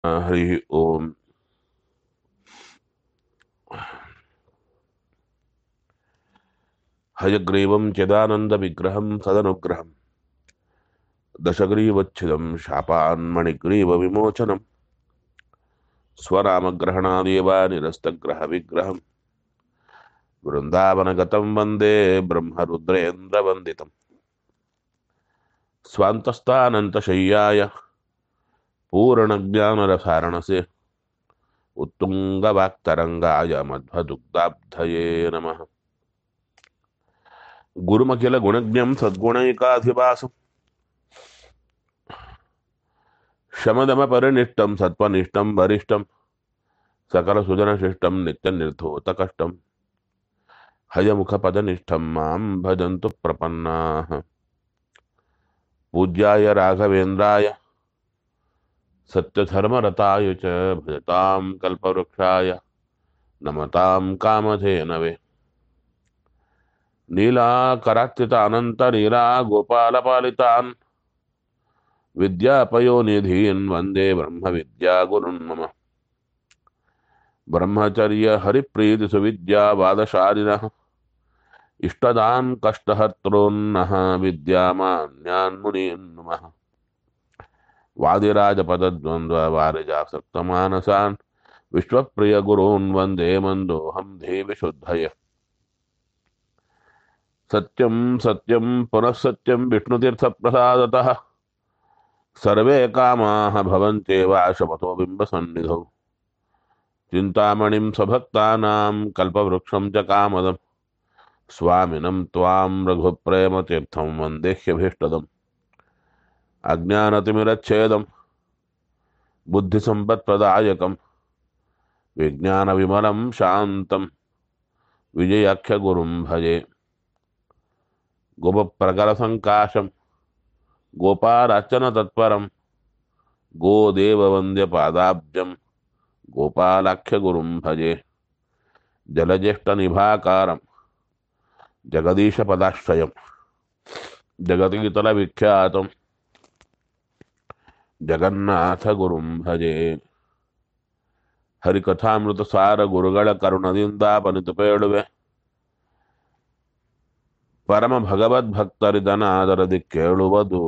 ಹರಿ ಓಂ ಹಯಗ್ರೀವಂ ಚಿದಾನಂದವಿಗ್ರಹಂ ಸದನುಗ್ರಹಂ ದಶಗ್ರೀವಚ್ಛಿದಂ ಶಾಪಾನ್ಮಣಿಗ್ರೀವವಿಮೋಚನಂ ಸ್ವರಾಮಗ್ರಹಣಾದೇವ ನಿರಸ್ತಗ್ರಹವಿಗ್ರಹಂ ವೃಂದಾವನಗತಂ ವಂದೇ ಬ್ರಹ್ಮರುದ್ರೇಂದ್ರವಂದಿತಂ ಸ್ವಾಂತಸ್ಥಾನಂತಶಯ್ಯಾಯ ಪೂರ್ಣಜ್ಞಾನರಸಾರಣಸೆ ಉತ್ತುಂಗವಾಕ್ತರಂಗಾಯ ಮಧ್ವದುಗ್ಧಾಬ್ಧಯೇ ನಮಃ ಗುರುಮಖಿಲ ಗುಣಜ್ಞಂ ಸದ್ಗುಣೈಕಾಧಿವಾಸಂ ಶಮದಮ ಪರಿನಿಷ್ಠಂ ಸತ್ವನಿಷ್ಠಂ ವರಿಷ್ಠಂ ಸಕಲ ಸುಜನಶಿಷ್ಟಂ ನಿತ್ಯ ನಿರ್ಧೂತ ಕಷ್ಟಂ ಹಯಮುಖ ಪದನಿಷ್ಠಂ ಮಾಂ ಭಜಂತು ಪ್ರಪನ್ನಾಃ ಪೂಜ್ಯಾಯ ರಾಘವೇಂದ್ರಾಯ ಸತ್ಯಧರ್ಮರತಾಯ ಚ ಭಜತಾಂ ಕಲ್ಪವೃಕ್ಷಾಯ ನಮತಾಂ ಕಾಮಧೇನವೇ ನೀಲಾಕರಾತ್ರಿತ ಅನಂತ ನೀಲಾ ಗೋಪಾಲಪಾಲಿತಾನ್ ವಿದ್ಯಾಪಯೋನಿಧೀನ್ ವಂದೇ ಬ್ರಹ್ಮವಿದ್ಯಾ ಗುರುನ್ ಮಮ ಬ್ರಹ್ಮಚರ್ಯ ಹರಿಪ್ರೀತಿ ಸುವಿದ್ಯಾ ವಾದಶಾಲಿನಃ ಇಷ್ಟದಾನ್ ಕಷ್ಟಹರ್ತॄನ್ನಃ ವಿದ್ಯಾಮಾನ್ಯಾನ್ ಮುನೀನ್ ನಮಃ ವಾದಿರಾಜಪದದ್ವಂದ್ವ ವಾರಿಜಾಸಕ್ತಮಾನಸಾನ್ ವಿಶ್ವಪ್ರಿಯ ಗುರೂನ್ ವಂದೇ ಮಂದೋಹಂ ದೇವಿ ಶುದ್ಧಯ ಸತ್ಯಂ ಸತ್ಯಂ ಪುನಃ ಸತ್ಯಂ ವಿಷ್ಣುತೀರ್ಥಪ್ರಸಾದತಃ ಸರ್ವೇ ಕಾಮಾಹ ಭವಂತ್ಯೇವ ಶಪಥೋ ಬಿಂಬಸನ್ನಿಧೌ ಚಿಂತಾಮಣಿಂ ಸ್ವಭಕ್ತಾನಾಂ ಕಲ್ಪವೃಕ್ಷಂ ಚ ಕಾಮದಂ ಸ್ವಾಮಿನಂ ತ್ವಾಂ ರಘುಪ್ರೇಮತೀರ್ಥಂ ವಂದೇಹ್ಯಭೀಷ್ಟದಂ ಅಜ್ಞಾನತಿಮಿರಚ್ಛೇದಂ ಬುದ್ಧಿಸಂಪತ್ಪ್ರದಾಯಕಂ ವಿಜ್ಞಾನವಿಮಲಂ ಶಾಂತಂ ವಿಜಯಾಖ್ಯಗುರುಂ ಭಜೆ गोपप्रकरसङ्काशं गोपालार्चनतत्परं गोदेववन्द्यपादाब्जं गोपालाख्यगुरुं भजे जलज्येष्ठनिभाकारं जगदीशपदाश्रयं जगतीतलविख्यातं ಜಗನ್ನಾಥಗುರುಂ ಭಜೆ ಹರಿಕಥಾಮೃತಸಾರ ಗುರುಗಳ ಕರುಣದಿಂದ ಪನಿತು ಪೇಳುವೆ ಪರಮ ಭಗವದ್ಭಕ್ತರಿದನಾದರದಿ ಕೇಳುವುದು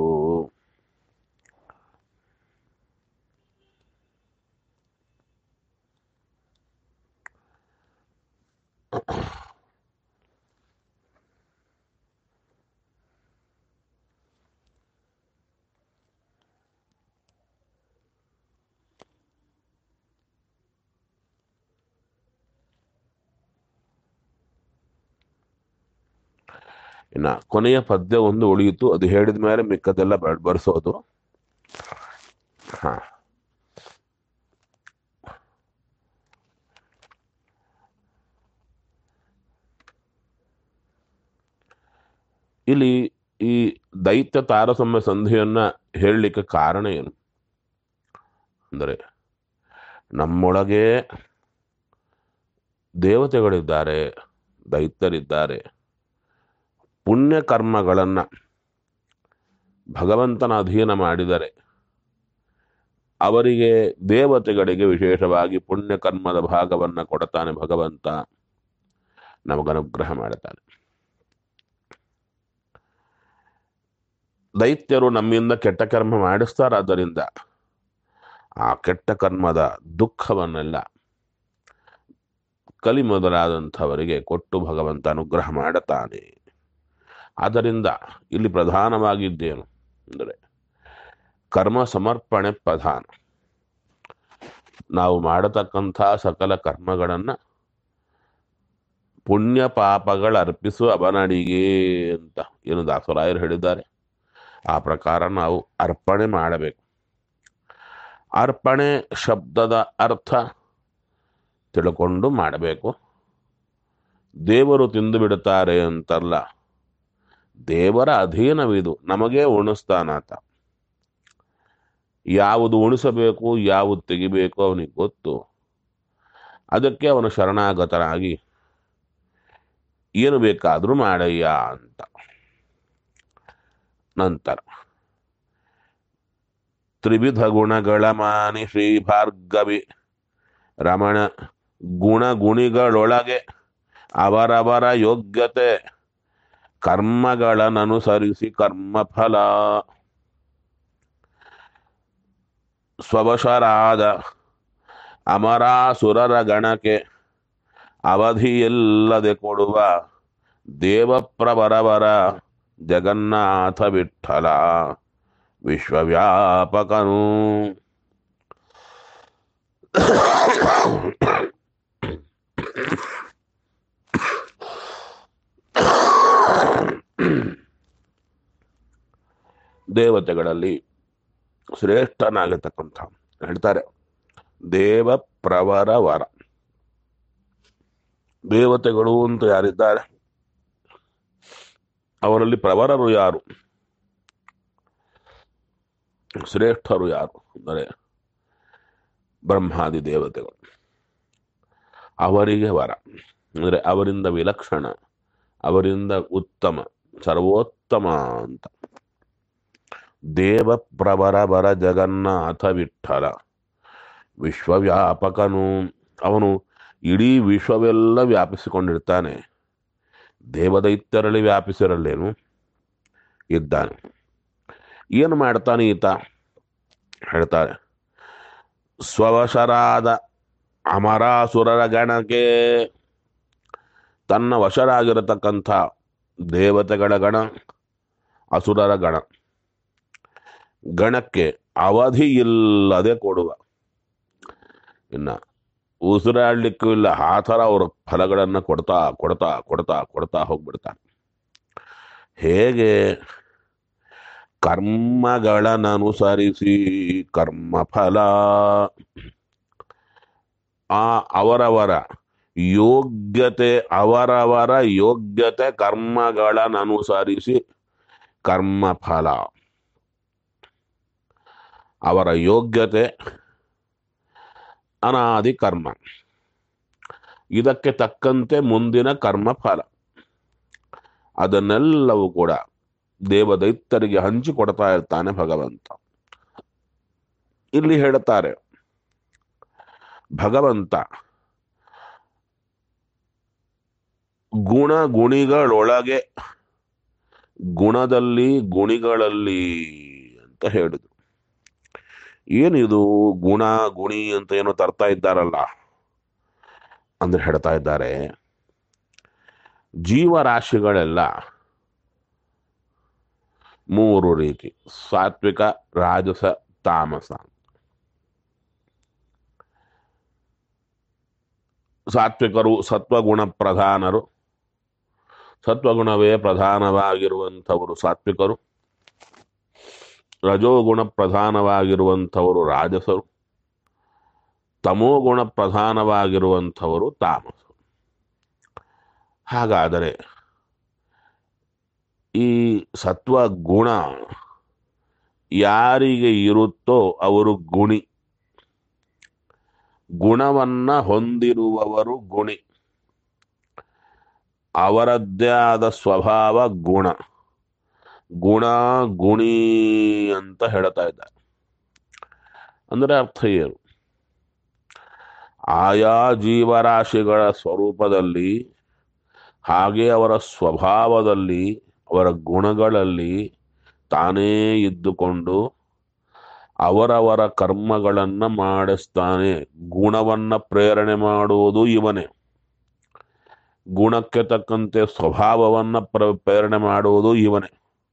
ಇನ್ನ ಕೊನೆಯ ಪದ್ಯ ಒಂದು ಉಳಿಯಿತು ಅದು ಹೇಳಿದ ಮೇಲೆ ಮಿಕ್ಕದೆಲ್ಲ ಬ- ಬರ್ಸೋದು ಹಾ ಇಲ್ಲಿ ಈ ದೈತ್ಯ ತಾರತಮ್ಯ ಸಂಧಿಯನ್ನ ಹೇಳಲಿಕ್ಕೆ ಕಾರಣ ಏನು ಅಂದರೆ ನಮ್ಮೊಳಗೆ ದೇವತೆಗಳಿದ್ದಾರೆ ದೈತ್ಯರಿದ್ದಾರೆ ಪುಣ್ಯ ಕರ್ಮಗಳನ್ನ ಭಗವಂತನ ಅಧೀನ ಮಾಡಿದರೆ ಅವರಿಗೆ ದೇವತೆಗಳಿಗೆ ವಿಶೇಷವಾಗಿ ಪುಣ್ಯ ಕರ್ಮದ ಭಾಗವನ್ನ ಕೊಡ್ತಾನೆ ಭಗವಂತ ನಮಗನುಗ್ರಹ ಮಾಡುತ್ತಾನೆ ದೈತ್ಯರು ನಮ್ಮಿಂದ ಕೆಟ್ಟ ಕರ್ಮ ಮಾಡಿಸ್ತಾರಾದ್ದರಿಂದ ಆ ಕೆಟ್ಟ ಕರ್ಮದ ದುಃಖವನ್ನೆಲ್ಲ ಕಲಿ ಮೊದಲಾದಂಥವರಿಗೆ ಕೊಟ್ಟು ಭಗವಂತ ಅನುಗ್ರಹ ಮಾಡುತ್ತಾನೆ ಆದ್ದರಿಂದ ಇಲ್ಲಿ ಪ್ರಧಾನವಾಗಿದ್ದೇನು ಅಂದರೆ ಕರ್ಮ ಸಮರ್ಪಣೆ ಪ್ರಧಾನ ನಾವು ಮಾಡತಕ್ಕಂಥ ಸಕಲ ಕರ್ಮಗಳನ್ನು ಪುಣ್ಯ ಪಾಪಗಳ ಅರ್ಪಿಸು ಅವನಡಿಗೆ ಅಂತ ಏನು ದಾಸರಾಯರು ಹೇಳಿದ್ದಾರೆ ಆ ಪ್ರಕಾರ ನಾವು ಅರ್ಪಣೆ ಮಾಡಬೇಕು ಅರ್ಪಣೆ ಶಬ್ದದ ಅರ್ಥ ತಿಳ್ಕೊಂಡು ಮಾಡಬೇಕು ದೇವರು ತಿಂದು ಬಿಡುತ್ತಾರೆ ಅಂತಲ್ಲ ದೇವರ ಅಧೀನವಿದು ನಮಗೆ ಉಣಿಸ್ತಾನಾತ ಯಾವುದು ಉಣಿಸಬೇಕು ಯಾವುದು ತೆಗಿಬೇಕು ಅವನಿಗೆ ಗೊತ್ತು ಅದಕ್ಕೆ ಅವನು ಶರಣಾಗತನಾಗಿ ಏನು ಬೇಕಾದರೂ ಮಾಡಯ್ಯ ಅಂತ ನಂತರ ತ್ರಿವಿಧ ಗುಣಗಳ ಮಾನಿ ಶ್ರೀ ಭಾರ್ಗವಿ ರಮಣ ಗುಣ ಗುಣಿಗಳೊಳಗೆ ಅವರವರ ಯೋಗ್ಯತೆ ಕರ್ಮಗಳನ್ನನುಸರಿಸಿ ಕರ್ಮಫಲ ಸ್ವವಶರಾದ ಅಮರಾಸುರರ ಗಣಕ್ಕೆ ಅವಧಿಯಿಲ್ಲದೆ ಕೊಡುವ ದೇವಪ್ರವರವರ ಜಗನ್ನಾಥ ವಿಠಲ ವಿಶ್ವವ್ಯಾಪಕನು ದೇವತೆಗಳಲ್ಲಿ ಶ್ರೇಷ್ಠನಾಗತಕ್ಕಂಥ ಹೇಳ್ತಾರೆ ದೇವ ಪ್ರವರ ವರ ದೇವತೆಗಳು ಅಂತ ಯಾರಿದ್ದಾರೆ ಅವರಲ್ಲಿ ಪ್ರವರರು ಯಾರು ಶ್ರೇಷ್ಠರು ಯಾರು ಅಂದರೆ ಬ್ರಹ್ಮಾದಿ ದೇವತೆಗಳು ಅವರಿಗೆ ವರ ಅಂದರೆ ಅವರಿಂದ ವಿಲಕ್ಷಣ ಅವರಿಂದ ಉತ್ತಮ ಸರ್ವೋತ್ತಮ ಅಂತ ದೇವ ಪ್ರವರ ವರ ಜಗನ್ನಾಥ ವಿಠಲ ವಿಶ್ವವ್ಯಾಪಕನು ಅವನು ಇಡೀ ವಿಶ್ವವೆಲ್ಲ ವ್ಯಾಪಿಸಿಕೊಂಡಿರ್ತಾನೆ ದೇವದೈತ್ಯರಲ್ಲಿ ವ್ಯಾಪಿಸಿರಲ್ಲೇನು ಇದ್ದಾನೆ ಏನು ಮಾಡ್ತಾನೆ ಈತ ಹೇಳ್ತಾರೆ ಸ್ವವಶರಾದ ಅಮರಾಸುರರ ಗಣಕ್ಕೆ ತನ್ನ ವಶರಾಗಿರತಕ್ಕಂಥ ದೇವತೆಗಳ ಗಣ ಅಸುರರ ಗಣ ಗಣಕ್ಕೆ ಅವಧಿ ಇಲ್ಲದೆ ಕೊಡುವ ಇನ್ನ ಉಸಿರಾಡ್ಲಿಕ್ಕೂ ಇಲ್ಲ ಆ ಥರ ಅವ್ರ ಫಲಗಳನ್ನು ಕೊಡ್ತಾ ಕೊಡ್ತಾ ಕೊಡ್ತಾ ಕೊಡ್ತಾ ಹೋಗ್ಬಿಡ್ತಾನೆ ಹೇಗೆ ಕರ್ಮಗಳನ್ನನುಸರಿಸಿ ಕರ್ಮಫಲ ಆ ಅವರವರ ಯೋಗ್ಯತೆ ಅವರವರ ಯೋಗ್ಯತೆ ಕರ್ಮಗಳನ್ನನುಸರಿಸಿ ಕರ್ಮಫಲ ಅವರ ಯೋಗ್ಯತೆ ಅನಾದಿ ಕರ್ಮ ಇದಕ್ಕೆ ತಕ್ಕಂತೆ ಮುಂದಿನ ಕರ್ಮ ಫಲ ಅದನ್ನೆಲ್ಲವೂ ಕೂಡ ದೇವದೈತ್ಯರಿಗೆ ಹಂಚಿಕೊಡ್ತಾ ಇರ್ತಾನೆ ಭಗವಂತ ಇಲ್ಲಿ ಹೇಳುತ್ತಾರೆ ಭಗವಂತ ಗುಣ ಗುಣಿಗಳೊಳಗೆ ಗುಣದಲ್ಲಿ ಗುಣಿಗಳಲ್ಲಿ ಅಂತ ಹೇಳಿದ್ರು ಏನಿದು ಗುಣ ಗುಣಿ ಅಂತ ಏನೋ ತರ್ತಾ ಇದ್ದಾರಲ್ಲ ಅಂದ್ರೆ ಹೇಳ್ತಾ ಇದ್ದಾರೆ ಜೀವರಾಶಿಗಳೆಲ್ಲ ಮೂರು ರೀತಿ ಸಾತ್ವಿಕ ರಾಜಸ ತಾಮಸ ಸಾತ್ವಿಕರು ಸತ್ವಗುಣ ಪ್ರಧಾನರು ಸತ್ವಗುಣವೇ ಪ್ರಧಾನವಾಗಿರುವಂಥವರು ಸಾತ್ವಿಕರು ರಜೋಗುಣ ಪ್ರಧಾನವಾಗಿರುವಂಥವರು ರಾಜಸರು ತಮೋಗುಣ ಪ್ರಧಾನವಾಗಿರುವಂಥವರು ತಾಮಸರು ಹಾಗಾದರೆ ಈ ಸತ್ವಗುಣ ಯಾರಿಗೆ ಇರುತ್ತೋ ಅವರು ಗುಣಿ ಗುಣವನ್ನ ಹೊಂದಿರುವವರು ಗುಣಿ ಅವರದ್ದೇ ಆದ ಸ್ವಭಾವ ಗುಣ ಗುಣ ಗುಣಿ ಅಂತ ಹೇಳ್ತಾ ಇದ್ದಾರೆ ಅಂದ್ರೆ ಅರ್ಥ ಏನು ಆಯಾ ಜೀವರಾಶಿಗಳ ಸ್ವರೂಪದಲ್ಲಿ ಹಾಗೆ ಅವರ ಸ್ವಭಾವದಲ್ಲಿ ಅವರ ಗುಣಗಳಲ್ಲಿ ತಾನೇ ಇದ್ದುಕೊಂಡು ಅವರವರ ಕರ್ಮಗಳನ್ನ ಮಾಡಿಸ್ತಾನೆ ಗುಣವನ್ನ ಪ್ರೇರಣೆ ಮಾಡುವುದು ಇವನೇ ಗುಣಕ್ಕೆ ತಕ್ಕಂತೆ ಸ್ವಭಾವವನ್ನ ಪ್ರ ಪ್ರೇರಣೆ ಮಾಡುವುದು ಇವನೇ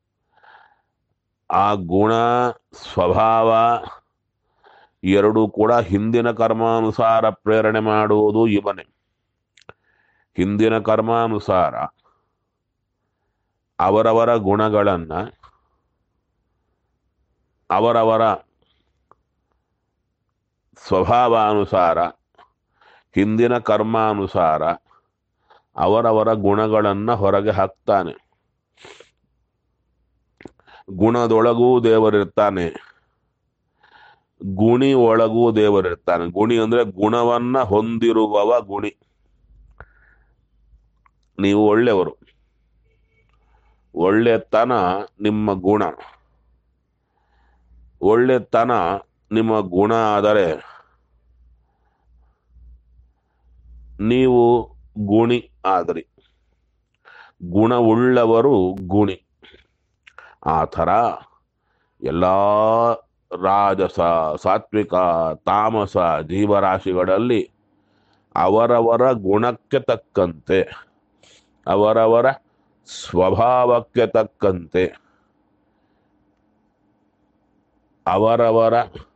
ಆ ಗುಣ ಸ್ವಭಾವ ಎರಡು ಕೂಡ ಹಿಂದಿನ ಕರ್ಮಾನುಸಾರ ಪ್ರೇರಣೆ ಮಾಡುವುದು ಇವನೇ ಹಿಂದಿನ ಕರ್ಮಾನುಸಾರ ಅವರವರ ಗುಣಗಳನ್ನ ಅವರವರ ಸ್ವಭಾವಾನುಸಾರ ಹಿಂದಿನ ಕರ್ಮಾನುಸಾರ ಅವರವರ ಗುಣಗಳನ್ನ ಹೊರಗೆ ಹಾಕ್ತಾನೆ ಗುಣದೊಳಗೂ ದೇವರಿರ್ತಾನೆ ಗುಣಿ ಒಳಗೂ ದೇವರಿರ್ತಾನೆ ಗುಣಿ ಅಂದ್ರೆ ಗುಣವನ್ನ ಹೊಂದಿರುವವ ಗುಣಿ ನೀವು ಒಳ್ಳೆಯವರು ಒಳ್ಳೆತನ ನಿಮ್ಮ ಗುಣ ಒಳ್ಳೆತನ ನಿಮ್ಮ ಗುಣ ಆದರೆ ನೀವು ಗುಣಿ ಆದ್ರಿ ಗುಣವುಳ್ಳವರು ಗುಣಿ ಆ ಥರ ಎಲ್ಲ ರಾಜಸ ಸಾತ್ವಿಕ ತಾಮಸ ಜೀವರಾಶಿಗಳಲ್ಲಿ ಅವರವರ ಗುಣಕ್ಕೆ ತಕ್ಕಂತೆ ಅವರವರ ಸ್ವಭಾವಕ್ಕೆ ತಕ್ಕಂತೆ ಅವರವರ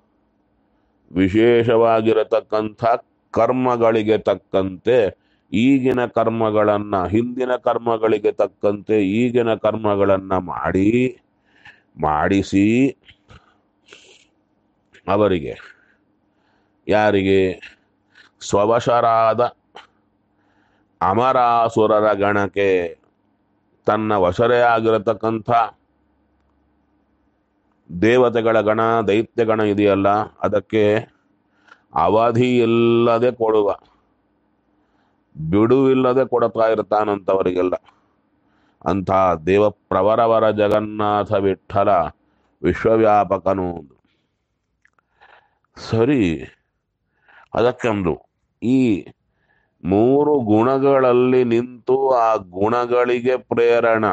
ವಿಶೇಷವಾಗಿರತಕ್ಕಂಥ ಕರ್ಮಗಳಿಗೆ ತಕ್ಕಂತೆ ಈಗಿನ ಕರ್ಮಗಳನ್ನ ಹಿಂದಿನ ಕರ್ಮಗಳಿಗೆ ತಕ್ಕಂತೆ ಈಗಿನ ಕರ್ಮಗಳನ್ನ ಮಾಡಿ ಮಾಡಿಸಿ ಅವರಿಗೆ ಯಾರಿಗೆ ಸ್ವವಶರಾದ ಅಮರಾಸುರರ ಗಣಕ್ಕೆ ತನ್ನ ವಶರೇ ಆಗಿರತಕ್ಕಂಥ ದೇವತೆಗಳ ಗಣ ದೈತ್ಯಗಣ ಇದೆಯಲ್ಲ ಅದಕ್ಕೆ ಅವಧಿ ಇಲ್ಲದೆ ಕೊಡುವ ಬಿಡುವಿಲ್ಲದೆ ಕೊಡ್ತಾ ಇರ್ತಾನಂತವರಿಗೆಲ್ಲ ಅಂಥ ದೇವ ಪ್ರವರವರ ಜಗನ್ನಾಥ ವಿಠಲ ವಿಶ್ವವ್ಯಾಪಕನು ಸರಿ ಅದಕ್ಕೆಂದು ಈ ಮೂರು ಗುಣಗಳಲ್ಲಿ ನಿಂತು ಆ ಗುಣಗಳಿಗೆ ಪ್ರೇರಣ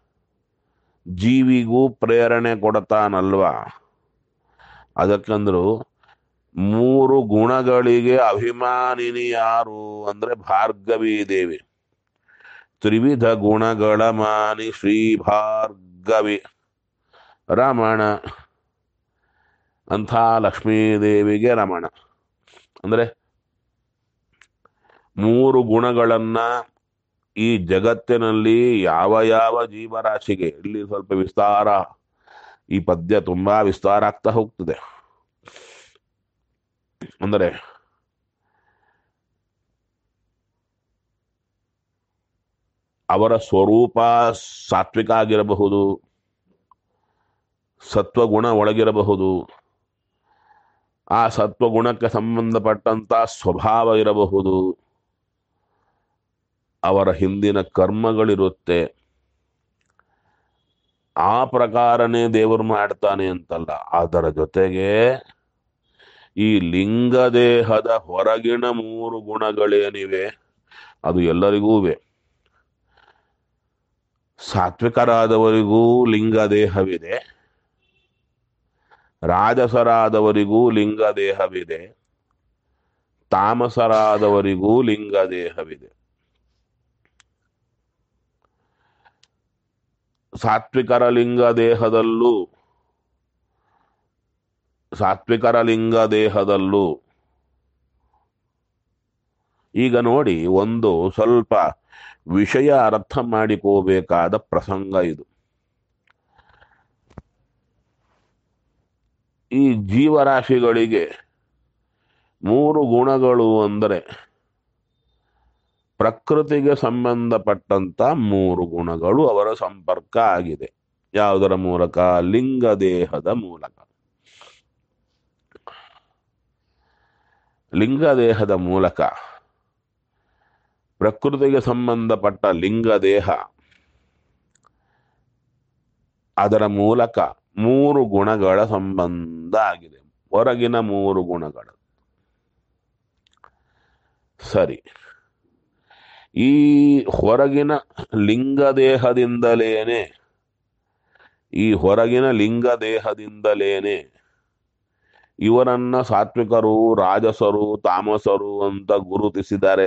ಜೀವಿಗೂ ಪ್ರೇರಣೆ ಕೊಡ್ತಾನಲ್ವಾ ಅದಕ್ಕಂದ್ರು ಮೂರು ಗುಣಗಳಿಗೆ ಅಭಿಮಾನಿನಿ ಯಾರು ಅಂದ್ರೆ ಭಾರ್ಗವಿ ದೇವಿ ತ್ರಿವಿಧ ಗುಣಗಳ ಮಾನಿ ಶ್ರೀ ಭಾರ್ಗವಿ ರಮಣ ಅಂಥ ಲಕ್ಷ್ಮೀದೇವಿಗೆ ರಮಣ ಅಂದ್ರೆ ಮೂರು ಗುಣಗಳನ್ನ ಈ ಜಗತ್ತಿನಲ್ಲಿ ಯಾವ ಯಾವ ಜೀವರಾಶಿಗೆ ಇಲ್ಲಿ ಸ್ವಲ್ಪ ವಿಸ್ತಾರ ಈ ಪದ್ಯ ತುಂಬಾ ವಿಸ್ತಾರ ಆಗ್ತಾ ಹೋಗ್ತದೆ ಅಂದರೆ ಅವರ ಸ್ವರೂಪ ಸಾತ್ವಿಕ ಆಗಿರಬಹುದು ಸತ್ವಗುಣ ಒಳಗಿರಬಹುದು ಆ ಸತ್ವಗುಣಕ್ಕೆ ಸಂಬಂಧಪಟ್ಟಂತ ಸ್ವಭಾವ ಇರಬಹುದು ಅವರ ಹಿಂದಿನ ಕರ್ಮಗಳಿರುತ್ತೆ ಆ ಪ್ರಕಾರನೇ ದೇವರು ಮಾಡ್ತಾನೆ ಅಂತಲ್ಲ ಅದರ ಜೊತೆಗೆ ಈ ಲಿಂಗದೇಹದ ಹೊರಗಿನ ಮೂರು ಗುಣಗಳೇನಿವೆ ಅದು ಎಲ್ಲರಿಗೂ ಇವೆ ಸಾತ್ವಿಕರಾದವರಿಗೂ ಲಿಂಗದೇಹವಿದೆ ರಾಜಸರಾದವರಿಗೂ ಲಿಂಗದೇಹವಿದೆ ತಾಮಸರಾದವರಿಗೂ ಲಿಂಗದೇಹವಿದೆ ಸಾತ್ವಿಕರ ಲಿಂಗ ದೇಹದಲ್ಲೂ ಸಾತ್ವಿಕರ ಲಿಂಗ ದೇಹದಲ್ಲೂ ಈಗ ನೋಡಿ ಒಂದು ಸ್ವಲ್ಪ ವಿಷಯ ಅರ್ಥ ಮಾಡಿಕೋಬೇಕಾದ ಪ್ರಸಂಗ ಇದು ಈ ಜೀವರಾಶಿಗಳಿಗೆ ಮೂರು ಗುಣಗಳು ಅಂದರೆ ಪ್ರಕೃತಿಗೆ ಸಂಬಂಧಪಟ್ಟಂತ ಮೂರು ಗುಣಗಳು ಅವರ ಸಂಪರ್ಕ ಆಗಿದೆ ಯಾವುದರ ಮೂಲಕ ಲಿಂಗ ದೇಹದ ಮೂಲಕ ಲಿಂಗ ದೇಹದ ಮೂಲಕ ಪ್ರಕೃತಿಗೆ ಸಂಬಂಧಪಟ್ಟ ಲಿಂಗ ದೇಹ ಅದರ ಮೂಲಕ ಮೂರು ಗುಣಗಳ ಸಂಬಂಧ ಆಗಿದೆ ಹೊರಗಿನ ಮೂರು ಗುಣಗಳು ಸರಿ ಈ ಹೊರಗಿನ ಲಿಂಗ ದೇಹದಿಂದಲೇನೆ ಈ ಹೊರಗಿನ ಲಿಂಗ ದೇಹದಿಂದಲೇನೆ ಇವರನ್ನ ಸಾತ್ವಿಕರು ರಾಜಸರು ತಾಮಸರು ಅಂತ ಗುರುತಿಸಿದ್ದಾರೆ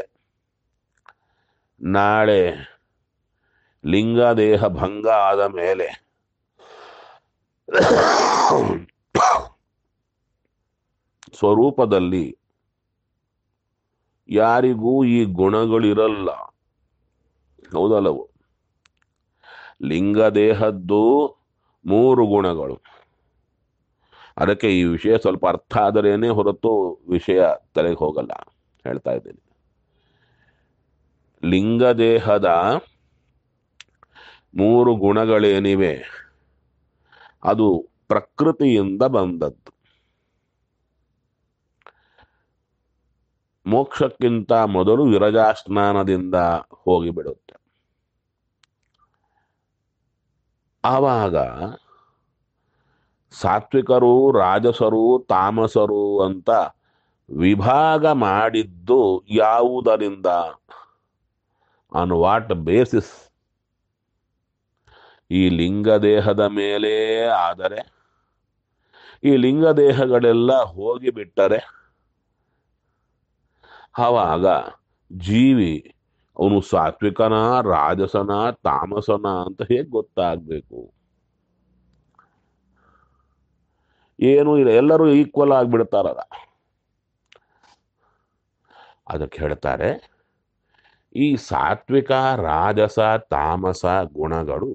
ನಾಳೆ ಲಿಂಗ ದೇಹ ಭಂಗ ಆದ ಮೇಲೆ ಸ್ವರೂಪದಲ್ಲಿ ಯಾರಿಗೂ ಈ ಗುಣಗಳಿರಲ್ಲ ಹೌದಲ್ಲವು ಲಿಂಗ ದೇಹದ್ದು ಮೂರು ಗುಣಗಳು ಅದಕ್ಕೆ ಈ ವಿಷಯ ಸ್ವಲ್ಪ ಅರ್ಥ ಆದರೇನೆ ಹೊರತು ವಿಷಯ ತಲೆಗೆ ಹೋಗಲ್ಲ ಹೇಳ್ತಾ ಇದ್ದೀನಿ ಲಿಂಗ ದೇಹದ ಮೂರು ಗುಣಗಳೇನಿವೆ ಅದು ಪ್ರಕೃತಿಯಿಂದ ಬಂದದ್ದು ಮೋಕ್ಷಕ್ಕಿಂತ ಮೊದಲು ವಿರಜಾ ಸ್ನಾನದಿಂದ ಹೋಗಿಬಿಡುತ್ತೆ ಆವಾಗ ಸಾತ್ವಿಕರು ರಾಜಸರು ತಾಮಸರು ಅಂತ ವಿಭಾಗ ಮಾಡಿದ್ದು ಯಾವುದರಿಂದ ಆನ್ ವಾಟ್ ಬೇಸಿಸ್ ಈ ಲಿಂಗದೇಹದ ಮೇಲೆ ಆದರೆ ಈ ಲಿಂಗದೇಹಗಳೆಲ್ಲ ಹೋಗಿಬಿಟ್ಟರೆ ಆವಾಗ ಜೀವಿ ಅವನು ಸಾತ್ವಿಕನ ರಾಜಸನ ತಾಮಸನ ಅಂತ ಹೇಗೆ ಗೊತ್ತಾಗಬೇಕು ಏನು ಇಲ್ಲ ಎಲ್ಲರೂ ಈಕ್ವಲ್ ಆಗಿಬಿಡ್ತಾರಲ್ಲ ಅದಕ್ಕೆ ಹೇಳ್ತಾರೆ ಈ ಸಾತ್ವಿಕ ರಾಜಸ ತಾಮಸ ಗುಣಗಳು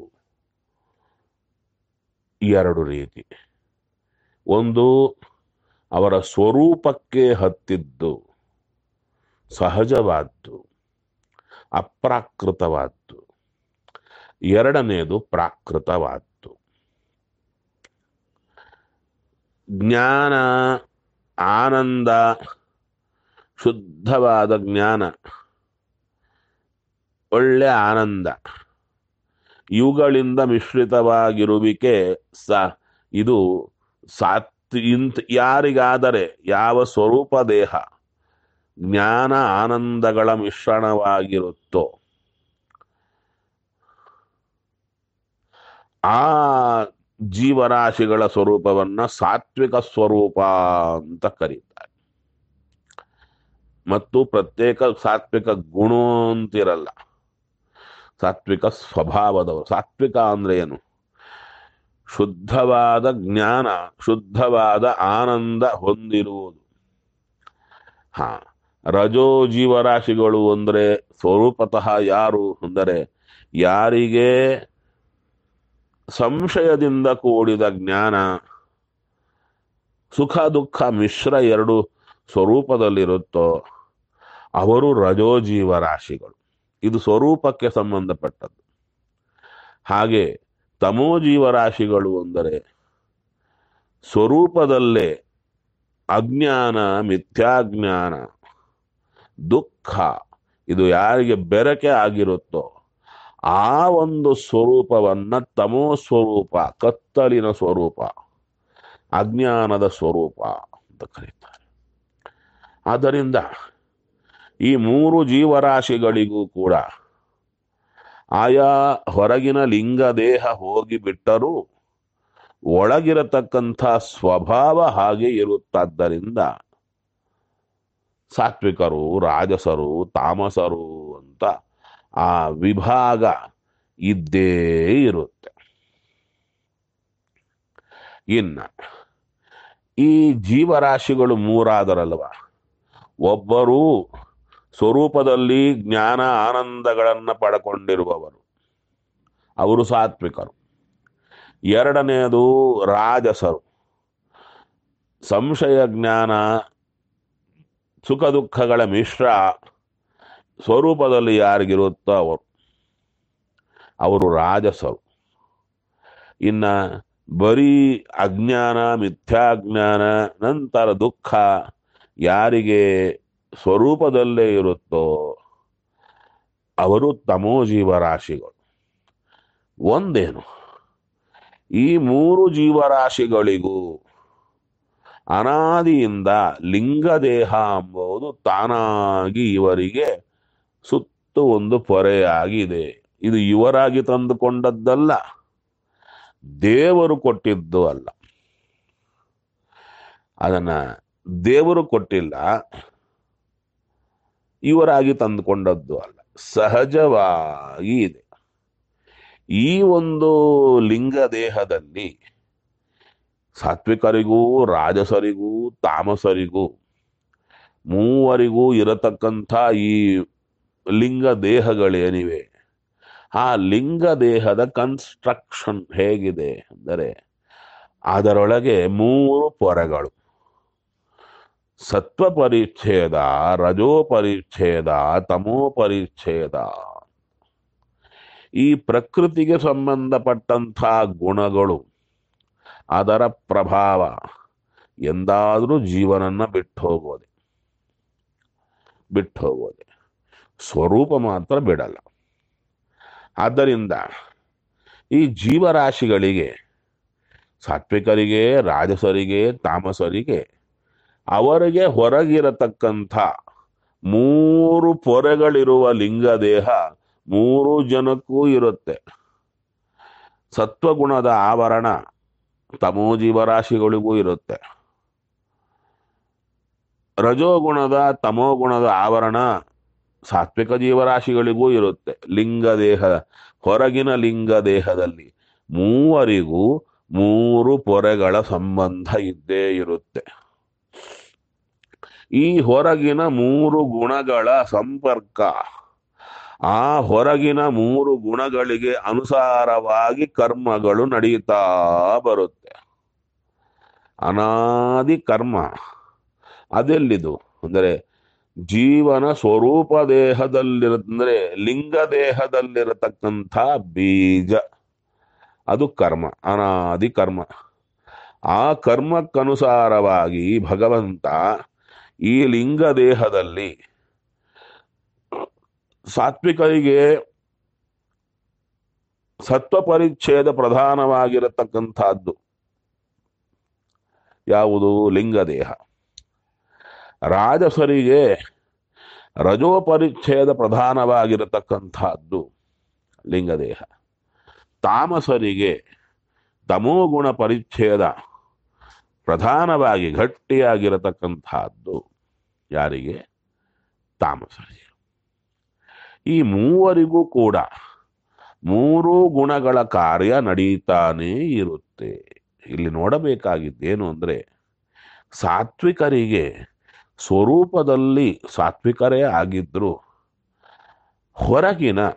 ಎರಡು ರೀತಿ ಒಂದು ಅವರ ಸ್ವರೂಪಕ್ಕೆ ಹತ್ತಿದ್ದು ಸಹಜವಾದ್ದು ಅಪ್ರಾಕೃತವಾದ್ದು ಎರಡನೆಯದು ಪ್ರಾಕೃತವಾದ್ದು ಜ್ಞಾನ ಆನಂದ ಶುದ್ಧವಾದ ಜ್ಞಾನ ಒಳ್ಳೆ ಆನಂದ ಇವುಗಳಿಂದ ಮಿಶ್ರಿತವಾಗಿರುವಿಕೆ ಸ ಇದು ಸಾತ್ ಇಂಥ ಯಾರಿಗಾದರೆ ಯಾವ ಸ್ವರೂಪ ದೇಹ ಜ್ಞಾನ ಆನಂದಗಳ ಮಿಶ್ರಣವಾಗಿರುತ್ತೋ ಆ ಜೀವರಾಶಿಗಳ ಸ್ವರೂಪವನ್ನ ಸಾತ್ವಿಕ ಸ್ವರೂಪ ಅಂತ ಕರೀತಾರೆ ಮತ್ತು ಪ್ರತ್ಯೇಕ ಸಾತ್ವಿಕ ಗುಣ ಅಂತಿರಲ್ಲ ಸಾತ್ವಿಕ ಸ್ವಭಾವದವರು ಸಾತ್ವಿಕ ಅಂದ್ರೆ ಏನು ಶುದ್ಧವಾದ ಜ್ಞಾನ ಶುದ್ಧವಾದ ಆನಂದ ಹೊಂದಿರುವುದು ಹಾ ರಜೋ ಜೀವರಾಶಿಗಳು ಅಂದರೆ ಸ್ವರೂಪತಃ ಯಾರು ಅಂದರೆ ಯಾರಿಗೆ ಸಂಶಯದಿಂದ ಕೂಡಿದ ಜ್ಞಾನ ಸುಖ ದುಃಖ ಮಿಶ್ರ ಎರಡು ಸ್ವರೂಪದಲ್ಲಿರುತ್ತೋ ಅವರು ರಜೋ ಜೀವರಾಶಿಗಳು ಇದು ಸ್ವರೂಪಕ್ಕೆ ಸಂಬಂಧಪಟ್ಟದ್ದು ಹಾಗೆ ತಮೋ ಜೀವರಾಶಿಗಳು ಅಂದರೆ ಸ್ವರೂಪದಲ್ಲೇ ಅಜ್ಞಾನ ಮಿಥ್ಯಾಜ್ಞಾನ ದುಃಖ ಇದು ಯಾರಿಗೆ ಬೆರಕೆ ಆಗಿರುತ್ತೋ ಆ ಒಂದು ಸ್ವರೂಪವನ್ನ ತಮೋ ಸ್ವರೂಪ ಕತ್ತಲಿನ ಸ್ವರೂಪ ಅಜ್ಞಾನದ ಸ್ವರೂಪ ಅಂತ ಕರೀತಾರೆ ಆದ್ದರಿಂದ ಈ ಮೂರು ಜೀವರಾಶಿಗಳಿಗೂ ಕೂಡ ಆಯಾ ಹೊರಗಿನ ಲಿಂಗ ದೇಹ ಹೋಗಿಬಿಟ್ಟರೂ ಒಳಗಿರತಕ್ಕಂಥ ಸ್ವಭಾವ ಹಾಗೆ ಇರುತ್ತಾದ್ದರಿಂದ ಸಾತ್ವಿಕರು ರಾಜಸರು ತಾಮಸರು ಅಂತ ಆ ವಿಭಾಗ ಇದ್ದೇ ಇರುತ್ತೆ ಇನ್ನ ಈ ಜೀವರಾಶಿಗಳು ಮೂರಾದರಲ್ವ ಒಬ್ಬರು ಸ್ವರೂಪದಲ್ಲಿ ಜ್ಞಾನ ಆನಂದಗಳನ್ನು ಪಡ್ಕೊಂಡಿರುವವರು ಅವರು ಸಾತ್ವಿಕರು ಎರಡನೆಯದು ರಾಜಸರು ಸಂಶಯ ಜ್ಞಾನ ಸುಖ ದುಃಖಗಳ ಮಿಶ್ರ ಸ್ವರೂಪದಲ್ಲಿ ಯಾರಿಗಿರುತ್ತೋ ಅವರು ಅವರು ರಾಜಸರು ಇನ್ನ ಬರೀ ಅಜ್ಞಾನ ಮಿಥ್ಯಾಜ್ಞಾನ ನಂತರ ದುಃಖ ಯಾರಿಗೆ ಸ್ವರೂಪದಲ್ಲೇ ಇರುತ್ತೋ ಅವರು ತಮೋ ಜೀವರಾಶಿಗಳು ಒಂದೇನು ಈ ಮೂರು ಜೀವರಾಶಿಗಳಿಗೂ ಅನಾದಿಯಿಂದ ಲಿಂಗದೇಹ ಎಂಬುದು ತಾನಾಗಿ ಇವರಿಗೆ ಸುತ್ತು ಒಂದು ಪೊರೆಯಾಗಿದೆ ಇದು ಇವರಾಗಿ ತಂದುಕೊಂಡದ್ದಲ್ಲ ದೇವರು ಕೊಟ್ಟಿದ್ದು ಅಲ್ಲ ಅದನ್ನ ದೇವರು ಕೊಟ್ಟಿಲ್ಲ ಇವರಾಗಿ ತಂದುಕೊಂಡದ್ದು ಅಲ್ಲ ಸಹಜವಾಗಿ ಇದೆ ಈ ಒಂದು ಲಿಂಗ ದೇಹದಲ್ಲಿ ಸಾತ್ವಿಕರಿಗೂ ರಾಜಸರಿಗೂ ತಾಮಸರಿಗೂ ಮೂವರಿಗೂ ಇರತಕ್ಕಂಥ ಈ ಲಿಂಗ ದೇಹಗಳೇನಿವೆ ಆ ಲಿಂಗ ದೇಹದ ಕನ್ಸ್ಟ್ರಕ್ಷನ್ ಹೇಗಿದೆ ಅಂದರೆ ಅದರೊಳಗೆ ಮೂರು ಪೊರೆಗಳು ಸತ್ವ ಪರಿಚ್ಛೇದ ರಜೋ ಪರಿಚ್ಛೇದ ತಮೋ ಪರಿಚ್ಛೇದ ಈ ಪ್ರಕೃತಿಗೆ ಸಂಬಂಧಪಟ್ಟಂಥ ಗುಣಗಳು ಅದರ ಪ್ರಭಾವ ಎಂದಾದರೂ ಜೀವನನ್ನ ಬಿಟ್ಟು ಹೋಗೋದೆ ಬಿಟ್ಟು ಹೋಗೋದೆ ಸ್ವರೂಪ ಮಾತ್ರ ಬಿಡಲ್ಲ ಆದ್ದರಿಂದ ಈ ಜೀವರಾಶಿಗಳಿಗೆ ಸಾತ್ವಿಕರಿಗೆ ರಾಜಸರಿಗೆ ತಾಮಸರಿಗೆ ಅವರಿಗೆ ಹೊರಗಿರತಕ್ಕಂಥ ಮೂರು ಪೊರೆಗಳಿರುವ ಲಿಂಗದೇಹ ಮೂರು ಜನಕ್ಕೂ ಇರುತ್ತೆ ಸತ್ವಗುಣದ ಆವರಣ ತಮೋ ಜೀವರಾಶಿಗಳಿಗೂ ಇರುತ್ತೆ ರಜೋಗುಣದ ತಮೋಗುಣದ ಆವರಣ ಸಾತ್ವಿಕ ಜೀವರಾಶಿಗಳಿಗೂ ಇರುತ್ತೆ ಲಿಂಗ ದೇಹ ಹೊರಗಿನ ಲಿಂಗ ದೇಹದಲ್ಲಿ ಮೂವರಿಗೂ ಮೂರು ಪೊರೆಗಳ ಸಂಬಂಧ ಇದ್ದೇ ಇರುತ್ತೆ ಈ ಹೊರಗಿನ ಮೂರು ಗುಣಗಳ ಸಂಪರ್ಕ ಆ ಹೊರಗಿನ ಮೂರು ಗುಣಗಳಿಗೆ ಅನುಸಾರವಾಗಿ ಕರ್ಮಗಳು ನಡೆಯುತ್ತಾ ಬರುತ್ತೆ ಅನಾದಿ ಕರ್ಮ ಅದೆಲ್ಲಿದು ಅಂದರೆ ಜೀವನ ಸ್ವರೂಪ ದೇಹದಲ್ಲಿರ ಅಂದರೆ ಲಿಂಗ ದೇಹದಲ್ಲಿರತಕ್ಕಂಥ ಬೀಜ ಅದು ಕರ್ಮ ಅನಾದಿ ಕರ್ಮ ಆ ಕರ್ಮಕ್ಕನುಸಾರವಾಗಿ ಭಗವಂತ ಈ ಲಿಂಗ ದೇಹದಲ್ಲಿ ಸಾತ್ವಿಕರಿಗೆ ಸತ್ವ ಪರಿಚ್ಛೇದ ಪ್ರಧಾನವಾಗಿರತಕ್ಕಂಥದ್ದು ಯಾವುದು ಲಿಂಗದೇಹ ರಾಜಸರಿಗೆ ರಜೋ ಪರಿಚ್ಛೇದ ಪ್ರಧಾನವಾಗಿರತಕ್ಕಂಥದ್ದು ಲಿಂಗದೇಹ ತಾಮಸರಿಗೆ ತಮೋಗುಣ ಪರಿಚ್ಛೇದ ಪ್ರಧಾನವಾಗಿ ಗಟ್ಟಿಯಾಗಿರತಕ್ಕಂಥದ್ದು ಯಾರಿಗೆ ತಾಮಸರಿಗೆ ಈ ಮೂವರಿಗೂ ಕೂಡ ಮೂರು ಗುಣಗಳ ಕಾರ್ಯ ನಡೀತಾನೇ ಇರುತ್ತೆ ಇಲ್ಲಿ ನೋಡಬೇಕಾಗಿದ್ದೇನು ಅಂದರೆ ಸಾತ್ವಿಕರಿಗೆ ಸ್ವರೂಪದಲ್ಲಿ ಸಾತ್ವಿಕರೇ ಆಗಿದ್ರು ಹೊರಗಿನ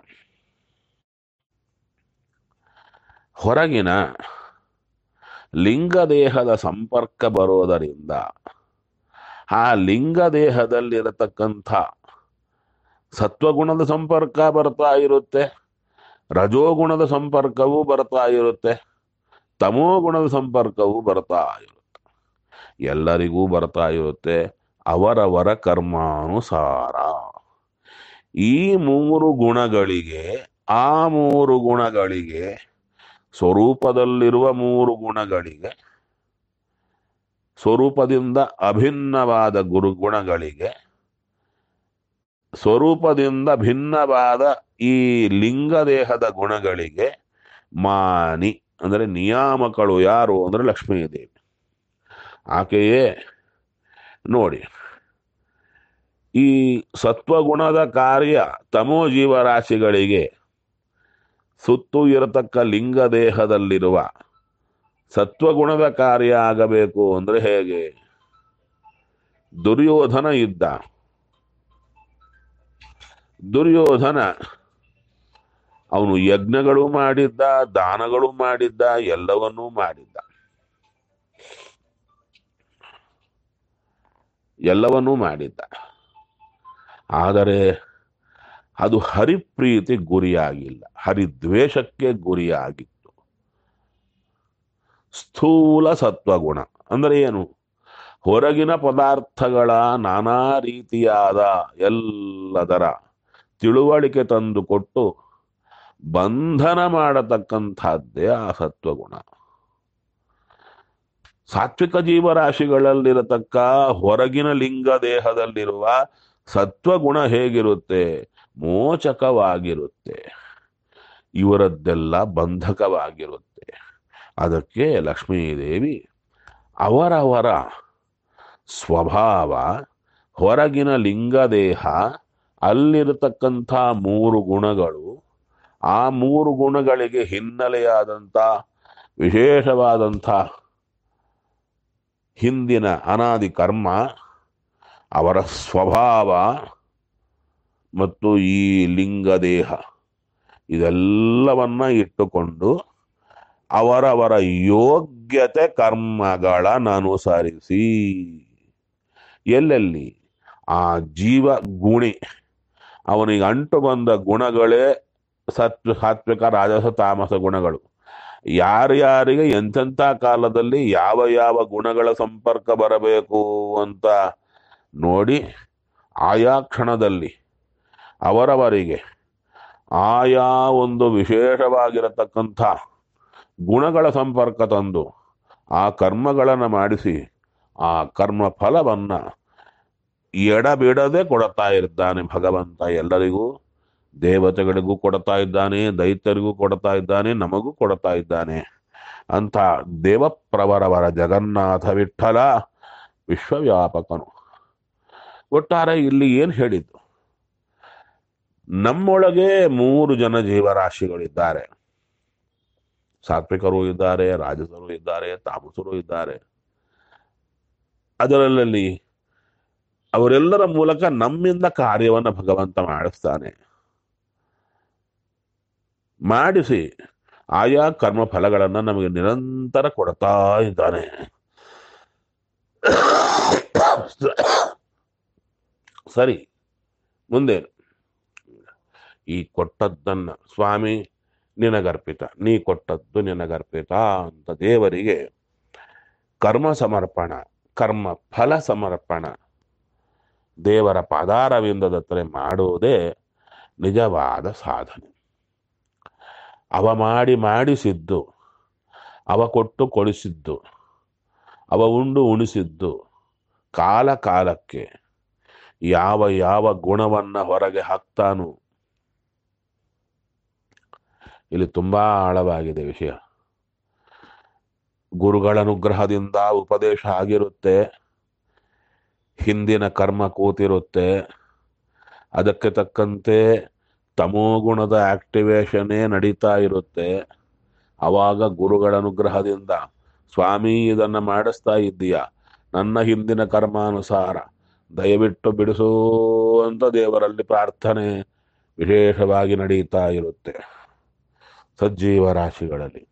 ಹೊರಗಿನ ಲಿಂಗದೇಹದ ಸಂಪರ್ಕ ಬರೋದರಿಂದ ಆ ಲಿಂಗದೇಹದಲ್ಲಿರತಕ್ಕಂಥ ಸತ್ವಗುಣದ ಸಂಪರ್ಕ ಬರ್ತಾ ಇರುತ್ತೆ ರಜೋಗುಣದ ಸಂಪರ್ಕವೂ ಬರ್ತಾ ಇರುತ್ತೆ ತಮೋಗುಣದ ಸಂಪರ್ಕವೂ ಬರ್ತಾ ಇರುತ್ತೆ ಎಲ್ಲರಿಗೂ ಬರ್ತಾ ಇರುತ್ತೆ ಅವರವರ ಕರ್ಮಾನುಸಾರ ಈ ಮೂರು ಗುಣಗಳಿಗೆ ಆ ಮೂರು ಗುಣಗಳಿಗೆ ಸ್ವರೂಪದಲ್ಲಿರುವ ಮೂರು ಗುಣಗಳಿಗೆ ಸ್ವರೂಪದಿಂದ ಅಭಿನ್ನವಾದ ಗುರು ಗುಣಗಳಿಗೆ ಸ್ವರೂಪದಿಂದ ಭಿನ್ನವಾದ ಈ ಲಿಂಗದೇಹದ ಗುಣಗಳಿಗೆ ಮಾನಿ ಅಂದರೆ ನಿಯಾಮಕಳು ಯಾರು ಅಂದರೆ ಲಕ್ಷ್ಮೀದೇವಿ ಆಕೆಯೇ ನೋಡಿ ಈ ಸತ್ವಗುಣದ ಕಾರ್ಯ ತಮೋ ಜೀವರಾಶಿಗಳಿಗೆ ಸುತ್ತು ಇರತಕ್ಕ ಲಿಂಗದೇಹದಲ್ಲಿರುವ ಸತ್ವಗುಣದ ಕಾರ್ಯ ಆಗಬೇಕು ಅಂದ್ರೆ ಹೇಗೆ ದುರ್ಯೋಧನ ಇದ್ದ ದುರ್ಯೋಧನ ಅವನು ಯಜ್ಞಗಳು ಮಾಡಿದ್ದ ದಾನಗಳು ಮಾಡಿದ್ದ ಎಲ್ಲವನ್ನೂ ಮಾಡಿದ್ದ ಎಲ್ಲವನ್ನೂ ಮಾಡಿದ್ದ ಆದರೆ ಅದು ಹರಿಪ್ರೀತಿ ಗುರಿಯಾಗಿಲ್ಲ ಹರಿದ್ವೇಷಕ್ಕೆ ಗುರಿಯಾಗಿತ್ತು ಸ್ಥೂಲ ಸತ್ವಗುಣ ಅಂದರೆ ಏನು ಹೊರಗಿನ ಪದಾರ್ಥಗಳ ನಾನಾ ರೀತಿಯಾದ ಎಲ್ಲದರ ತಿಳುವಳಿಕೆ ತಂದುಕೊಟ್ಟು ಬಂಧನ ಮಾಡತಕ್ಕಂಥದ್ದೇ ಆ ಸತ್ವಗುಣ ಸಾತ್ವಿಕ ಜೀವರಾಶಿಗಳಲ್ಲಿರತಕ್ಕ ಹೊರಗಿನ ಲಿಂಗ ದೇಹದಲ್ಲಿರುವ ಸತ್ವಗುಣ ಹೇಗಿರುತ್ತೆ ಮೋಚಕವಾಗಿರುತ್ತೆ ಇವರದ್ದೆಲ್ಲ ಬಂಧಕವಾಗಿರುತ್ತೆ ಅದಕ್ಕೆ ಲಕ್ಷ್ಮೀದೇವಿ ಅವರವರ ಸ್ವಭಾವ ಹೊರಗಿನ ಲಿಂಗದೇಹ ಅಲ್ಲಿರತಕ್ಕಂಥ ಮೂರು ಗುಣಗಳು ಆ ಮೂರು ಗುಣಗಳಿಗೆ ಹಿನ್ನೆಲೆಯಾದಂಥ ವಿಶೇಷವಾದಂಥ ಹಿಂದಿನ ಅನಾದಿ ಕರ್ಮ ಅವರ ಸ್ವಭಾವ ಮತ್ತು ಈ ಲಿಂಗದೇಹ ಇದೆಲ್ಲವನ್ನ ಇಟ್ಟುಕೊಂಡು ಅವರವರ ಯೋಗ್ಯತೆ ಕರ್ಮಗಳನ್ನು ಅನುಸರಿಸಿ ಎಲ್ಲೆಲ್ಲಿ ಆ ಜೀವ ಗುಣಿ ಅವನಿಗೆ ಅಂಟು ಬಂದ ಗುಣಗಳೇ ಸತ್ವ ಸಾತ್ವಿಕ ರಾಜಸ ತಾಮಸ ಗುಣಗಳು ಯಾರ್ಯಾರಿಗೆ ಎಂತೆಂಥ ಕಾಲದಲ್ಲಿ ಯಾವ ಯಾವ ಗುಣಗಳ ಸಂಪರ್ಕ ಬರಬೇಕು ಅಂತ ನೋಡಿ ಆಯಾ ಕ್ಷಣದಲ್ಲಿ ಅವರವರಿಗೆ ಆಯಾ ಒಂದು ವಿಶೇಷವಾಗಿರತಕ್ಕಂಥ ಗುಣಗಳ ಸಂಪರ್ಕ ತಂದು ಆ ಕರ್ಮಗಳನ್ನು ಮಾಡಿಸಿ ಆ ಕರ್ಮ ಫಲವನ್ನ ಎಡಬಿಡದೆ ಕೊಡ್ತಾ ಇದ್ದಾನೆ ಭಗವಂತ ಎಲ್ಲರಿಗೂ ದೇವತೆಗಳಿಗೂ ಕೊಡ್ತಾ ಇದ್ದಾನೆ ದೈತ್ಯರಿಗೂ ಕೊಡ್ತಾ ಇದ್ದಾನೆ ನಮಗೂ ಕೊಡ್ತಾ ಇದ್ದಾನೆ ಅಂತ ದೇವಪ್ರವರವರ ಜಗನ್ನಾಥ ವಿಠಲ ವಿಶ್ವವ್ಯಾಪಕನು ಒಟ್ಟಾರೆ ಇಲ್ಲಿ ಏನು ಹೇಳಿದ್ದು ನಮ್ಮೊಳಗೆ ಮೂರು ಜನ ಜೀವರಾಶಿಗಳಿದ್ದಾರೆ ಸಾತ್ವಿಕರು ಇದ್ದಾರೆ ರಾಜಸರು ಇದ್ದಾರೆ ತಾಮಸರು ಇದ್ದಾರೆ ಅದರಲ್ಲಿ ಅವರೆಲ್ಲರ ಮೂಲಕ ನಮ್ಮಿಂದ ಕಾರ್ಯವನ್ನು ಭಗವಂತ ಮಾಡಿಸ್ತಾನೆ ಮಾಡಿಸಿ ಆಯಾ ಕರ್ಮ ಫಲಗಳನ್ನು ನಮಗೆ ನಿರಂತರ ಕೊಡ್ತಾ ಇದ್ದಾನೆ ಸರಿ ಮುಂದೆ ಈ ಕೊಟ್ಟದ್ದನ್ನ ಸ್ವಾಮಿ ನಿನಗರ್ಪಿತ ನೀ ಕೊಟ್ಟದ್ದು ನಿನಗರ್ಪಿತ ಅಂತ ದೇವರಿಗೆ ಕರ್ಮ ಸಮರ್ಪಣ ಕರ್ಮ ಫಲ ಸಮರ್ಪಣ ದೇವರ ಪಾದಾರವಿಂದದ ಹತ್ರ ಮಾಡುವುದೇ ನಿಜವಾದ ಸಾಧನೆ ಅವ ಮಾಡಿ ಮಾಡಿಸಿದ್ದು ಅವ ಕೊಟ್ಟು ಕೊಡಿಸಿದ್ದು ಅವ ಉಂಡು ಉಣಿಸಿದ್ದು ಕಾಲ ಕಾಲಕ್ಕೆ ಯಾವ ಯಾವ ಗುಣವನ್ನ ಹೊರಗೆ ಹಾಕ್ತಾನು ಇಲ್ಲಿ ತುಂಬಾ ಆಳವಾಗಿದೆ ವಿಷಯ ಗುರುಗಳ ಅನುಗ್ರಹದಿಂದ ಉಪದೇಶ ಆಗಿರುತ್ತೆ ಹಿಂದಿನ ಕರ್ಮ ಕೂತಿರುತ್ತೆ ಅದಕ್ಕೆ ತಕ್ಕಂತೆ ತಮೋಗುಣದ ಆಕ್ಟಿವೇಶನೇ ನಡೀತಾ ಇರುತ್ತೆ ಅವಾಗ ಗುರುಗಳ ಅನುಗ್ರಹದಿಂದ ಸ್ವಾಮಿ ಇದನ್ನ ಮಾಡಿಸ್ತಾ ಇದ್ದೀಯಾ ನನ್ನ ಹಿಂದಿನ ಕರ್ಮಾನುಸಾರ ದಯವಿಟ್ಟು ಬಿಡಿಸು ಅಂತ ದೇವರಲ್ಲಿ ಪ್ರಾರ್ಥನೆ ವಿಶೇಷವಾಗಿ ನಡೀತಾ ಇರುತ್ತೆ ಸಜ್ಜೀವ ರಾಶಿಗಳಲ್ಲಿ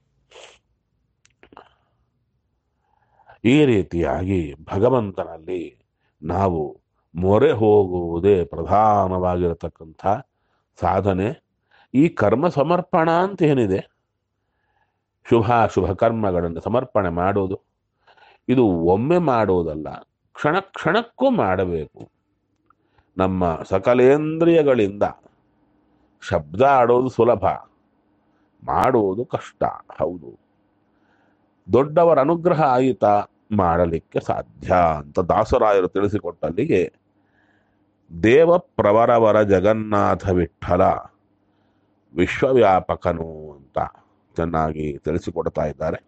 ಈ ರೀತಿಯಾಗಿ ಭಗವಂತನಲ್ಲಿ ನಾವು ಮೊರೆ ಹೋಗುವುದೇ ಪ್ರಧಾನವಾಗಿರತಕ್ಕಂಥ ಸಾಧನೆ ಈ ಕರ್ಮ ಸಮರ್ಪಣ ಅಂತ ಏನಿದೆ ಶುಭ ಶುಭ ಕರ್ಮಗಳನ್ನು ಸಮರ್ಪಣೆ ಮಾಡೋದು ಇದು ಒಮ್ಮೆ ಮಾಡುವುದಲ್ಲ ಕ್ಷಣ ಕ್ಷಣಕ್ಕೂ ಮಾಡಬೇಕು ನಮ್ಮ ಸಕಲೇಂದ್ರಿಯಗಳಿಂದ ಶಬ್ದ ಆಡೋದು ಸುಲಭ ಮಾಡುವುದು ಕಷ್ಟ ಹೌದು ದೊಡ್ಡವರ ಅನುಗ್ರಹ ಆಯಿತಾ ಮಾಡಲಿಕ್ಕೆ ಸಾಧ್ಯ ಅಂತ ದಾಸರಾಯರು ತಿಳಿಸಿಕೊಟ್ಟಲ್ಲಿಗೆ ದೇವ ಪ್ರವರವರ ಜಗನ್ನಾಥ ವಿಠಲ ವಿಶ್ವವ್ಯಾಪಕನು ಅಂತ ಚೆನ್ನಾಗಿ ತಿಳಿಸಿಕೊಡ್ತಾ ಇದ್ದಾರೆ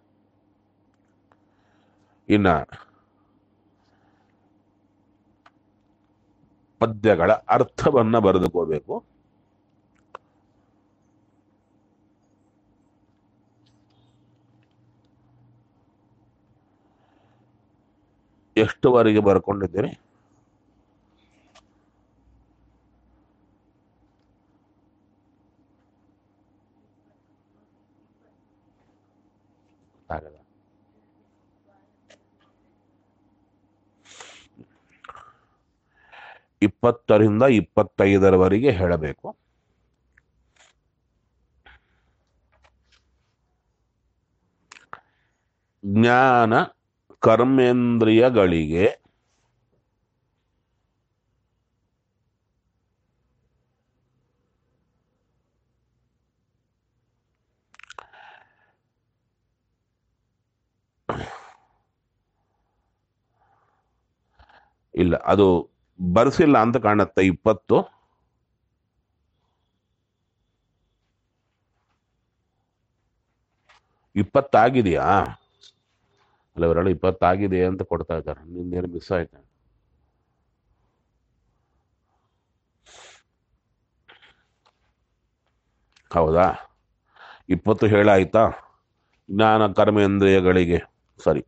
ಇನ್ನ ಪದ್ಯಗಳ ಅರ್ಥವನ್ನ ಬರೆದುಕೋಬೇಕು ಎಷ್ಟುವರೆಗೆ ಬರ್ಕೊಂಡಿದ್ದೀರಿ ಆಗಲ್ಲ ಇಪ್ಪತ್ತರಿಂದ ಇಪ್ಪತ್ತೈದರವರೆಗೆ ಹೇಳಬೇಕು ಜ್ಞಾನ ಕರ್ಮೇಂದ್ರಿಯಗಳಿಗೆ ಇಲ್ಲ ಅದು ಬರ್ಸಿಲ್ಲ ಅಂತ ಕಾಣುತ್ತೆ ಇಪ್ಪತ್ತು ಇಪ್ಪತ್ತಾಗಿದೆಯಾ ಅಲ್ಲ ಅವರೆಲ್ಲ ಇಪ್ಪತ್ತಾಗಿದೆ ಅಂತ ಕೊಡ್ತಾ ಇದ್ದಾರೆ ನಿನ್ನೇನು ಮಿಸ್ ಆಯ್ತು ಹೌದಾ ಇಪ್ಪತ್ತು ಹೇಳಾಯ್ತಾ ಜ್ಞಾನ ಕರ್ಮೇಂದ್ರಿಯಗಳಿಗೆ ಸರಿ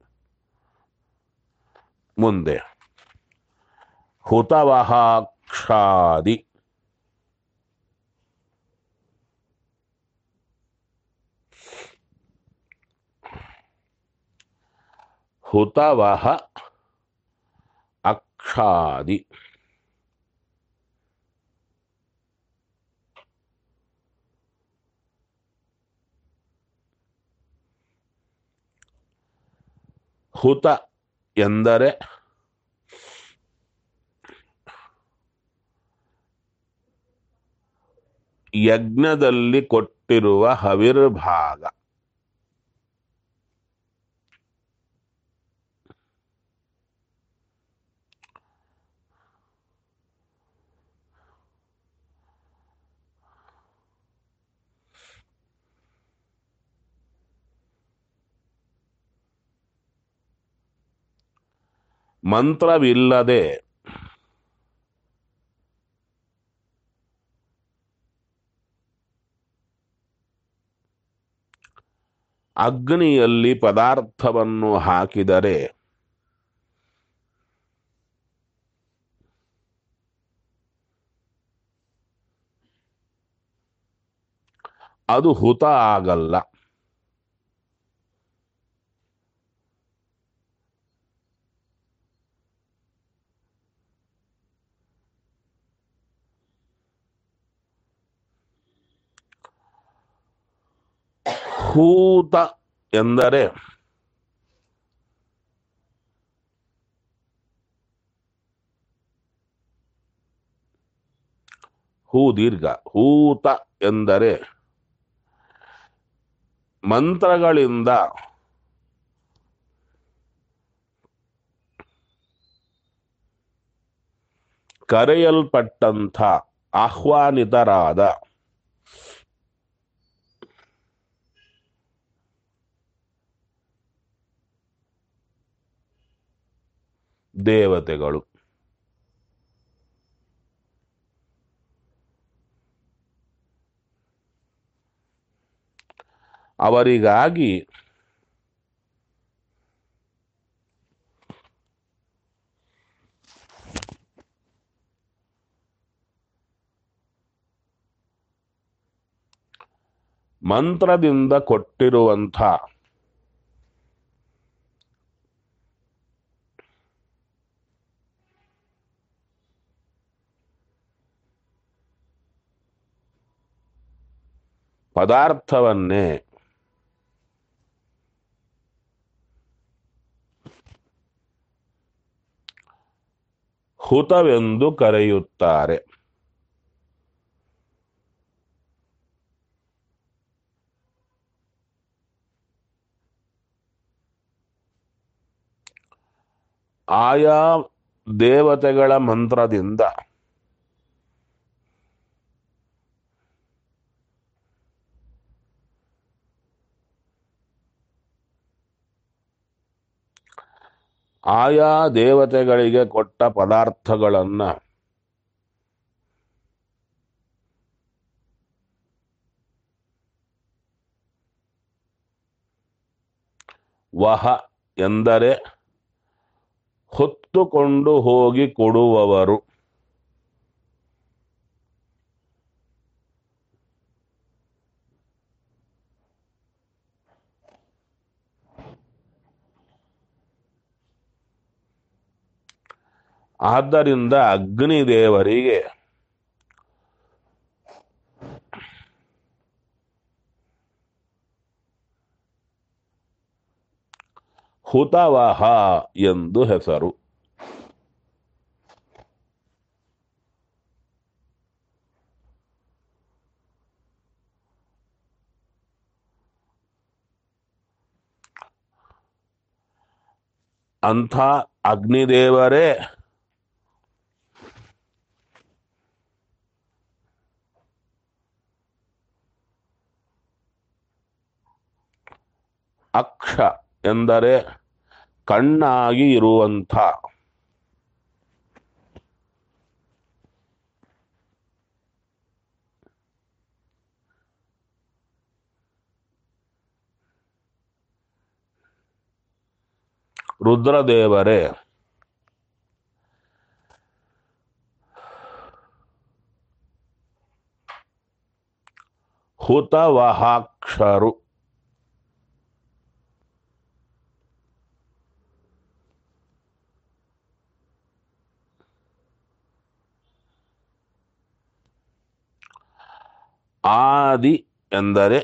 ಮುಂದೆ ಹುತವಹಾಕ್ಷಾದಿ ಹುತವಹ ಅಕ್ಷಾದಿ ಹುತ ಎಂದರೆ ಯಜ್ಞದಲ್ಲಿ ಕೊಟ್ಟಿರುವ ಹವಿರ್ಭಾಗ ಮಂತ್ರವಿಲ್ಲದೆ ಅಗ್ನಿಯಲ್ಲಿ ಪದಾರ್ಥವನ್ನು ಹಾಕಿದರೆ ಅದು ಹುತ ಆಗಲ್ಲ ಹೂತ ಎಂದರೆ ಹೂ ದೀರ್ಘ ಹೂತ ಎಂದರೆ ಮಂತ್ರಗಳಿಂದ ಕರೆಯಲ್ಪಟ್ಟಂಥ ಆಹ್ವಾನಿತರಾದ ದೇವತೆಗಳು ಅವರಿಗಾಗಿ ಮಂತ್ರದಿಂದ ಕೊಟ್ಟಿರುವಂಥ ಪದಾರ್ಥವನ್ನೇ ಹುತವೆಂದು ಕರೆಯುತ್ತಾರೆ ಆಯಾ ದೇವತೆಗಳ ಮಂತ್ರದಿಂದ ಆಯಾ ದೇವತೆಗಳಿಗೆ ಕೊಟ್ಟ ಪದಾರ್ಥಗಳನ್ನ ವಹ ಎಂದರೆ ಹೊತ್ತುಕೊಂಡು ಹೋಗಿ ಕೊಡುವವರು ಆದ್ದರಿಂದ ಅಗ್ನಿದೇವರಿಗೆ ಹುತವಹ ಎಂದು ಹೆಸರು ಅಂಥ ಅಗ್ನಿದೇವರೇ ಅಕ್ಷ ಎಂದರೆ ಕಣ್ಣಾಗಿ ಇರುವಂಥ ರುದ್ರದೇವರೇ ಹುತವಹಾಕ್ಷರು ಆದಿ ಎಂದರೆ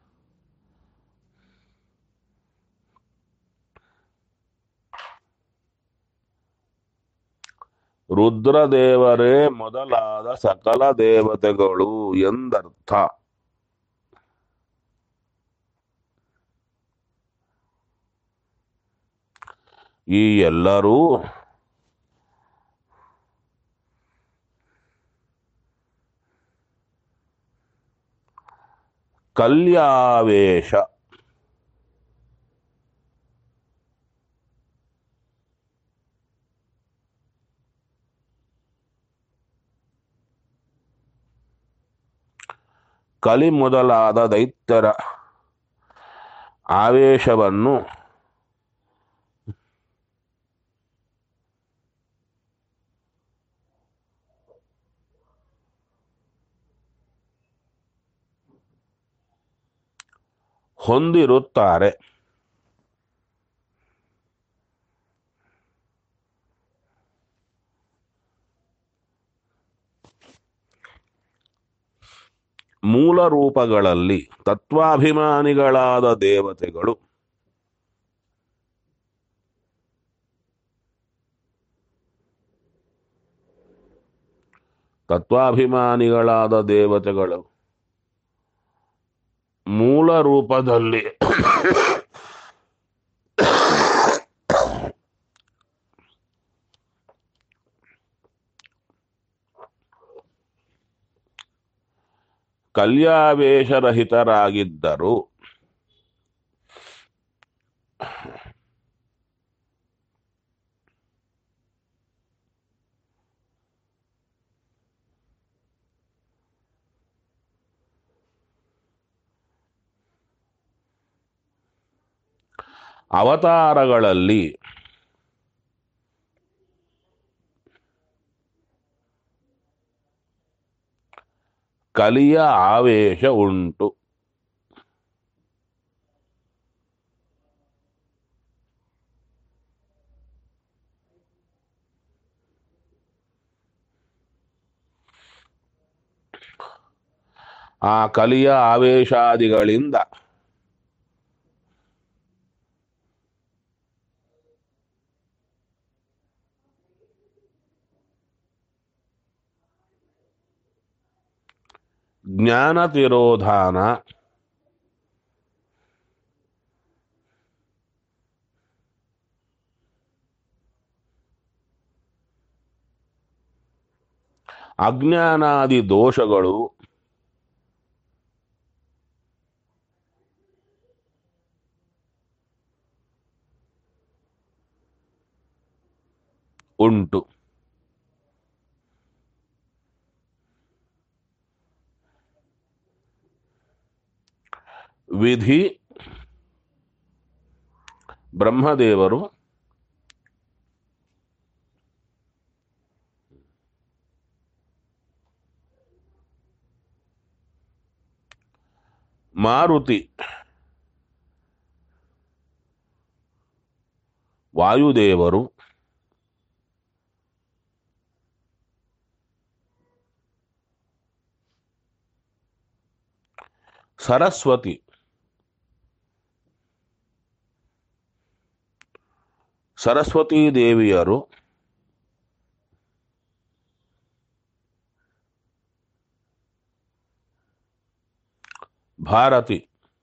ರುದ್ರದೇವರೇ ಮೊದಲಾದ ಸಕಲ ದೇವತೆಗಳು ಎಂದರ್ಥ ಈ ಎಲ್ಲರೂ ಕಲ್ಯಾವೇಶ ಕಲಿ ಮೊದಲಾದ ದೈತ್ಯರ ಆವೇಶವನ್ನು ಹೊಂದಿರುತ್ತಾರೆ ಮೂಲ ರೂಪಗಳಲ್ಲಿ ತತ್ವಾಭಿಮಾನಿಗಳಾದ ದೇವತೆಗಳು ತತ್ವಾಭಿಮಾನಿಗಳಾದ ದೇವತೆಗಳು ಮೂಲ ರೂಪದಲ್ಲಿ ಕಲ್ಯಾವೇಶರಹಿತರಾಗಿದ್ದರು ಅವತಾರಗಳಲ್ಲಿ ಕಲಿಯ ಆವೇಶ ಉಂಟು ಆ ಕಲಿಯ ಆವೇಶಾದಿಗಳಿಂದ ಜ್ಞಾನ ತಿರೋಧಾನ ಅಜ್ಞಾನಾದಿ ದೋಷಗಳು ಉಂಟು ವಿಧಿ ಬ್ರಹ್ಮದೇವರು ಮಾರುತಿ ವಾಯುದೇವರು ಸರಸ್ವತಿ ಸರಸ್ವತೀ ದೇವಿಯರು ಭಾರತಿ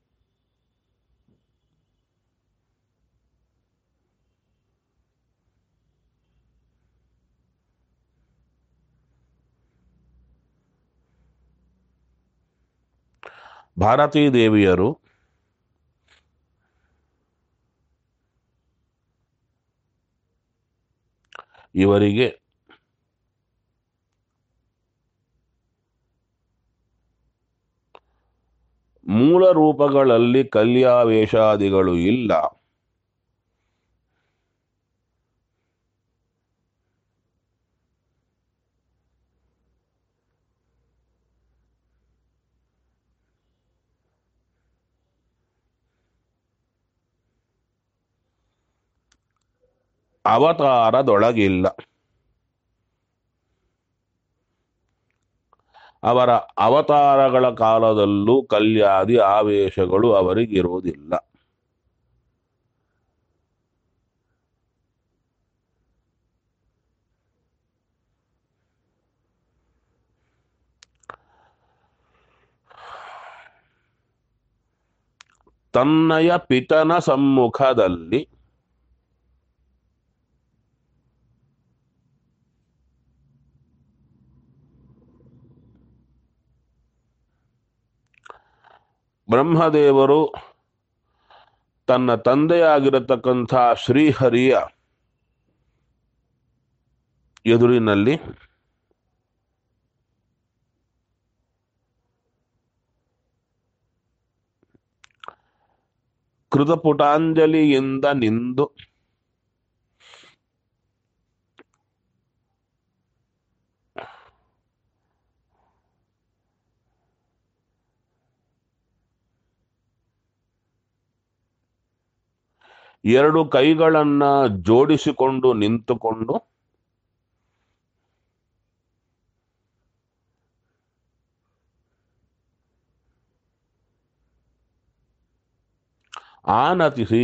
ಭಾರತೀ ದೇವಿಯರು ಇವರಿಗೆ ಮೂಲ ರೂಪಗಳಲ್ಲಿ ಕಲ್ಯಾವೇಶಾದಿಗಳು ಇಲ್ಲ ಅವತಾರದೊಳಗಿಲ್ಲ ಅವರ ಅವತಾರಗಳ ಕಾಲದಲ್ಲೂ ಕಲ್ಯಾದಿ ಆವೇಶಗಳು ಅವರಿಗಿರುವುದಿಲ್ಲ ತನ್ನಯ ಪಿತನ ಸಮ್ಮುಖದಲ್ಲಿ ಬ್ರಹ್ಮದೇವರು ತನ್ನ ತಂದೆಯಾಗಿರತಕ್ಕಂಥ ಶ್ರೀಹರಿಯ ಎದುರಿನಲ್ಲಿ ಕೃತಪುಟಾಂಜಲಿಯಿಂದ ನಿಂದು ಎರಡು ಕೈಗಳನ್ನ ಜೋಡಿಸಿಕೊಂಡು ನಿಂತುಕೊಂಡು ಆನತಿಸಿ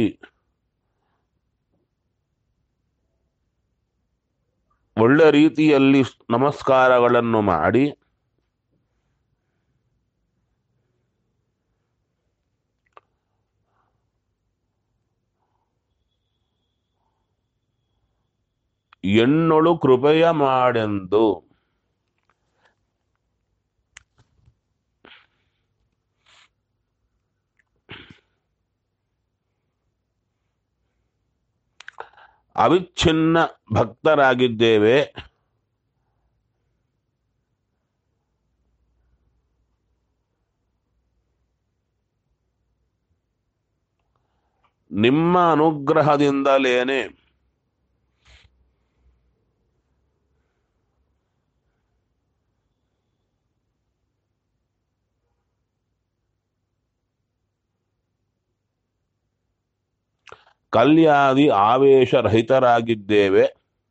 ಒಳ್ಳೆ ರೀತಿಯಲ್ಲಿ ನಮಸ್ಕಾರಗಳನ್ನು ಮಾಡಿ ಎನ್ನೊಳು ಕೃಪೆಯ ಮಾಡೆಂದು ಅವಿಚ್ಛಿನ್ನ ಭಕ್ತರಾಗಿದ್ದೇವೆ ನಿಮ್ಮ ಅನುಗ್ರಹದಿಂದಲೇನೆ ಕಲ್ಯಾದಿ ಆವೇಶರಹಿತರಾಗಿದ್ದೇವೆ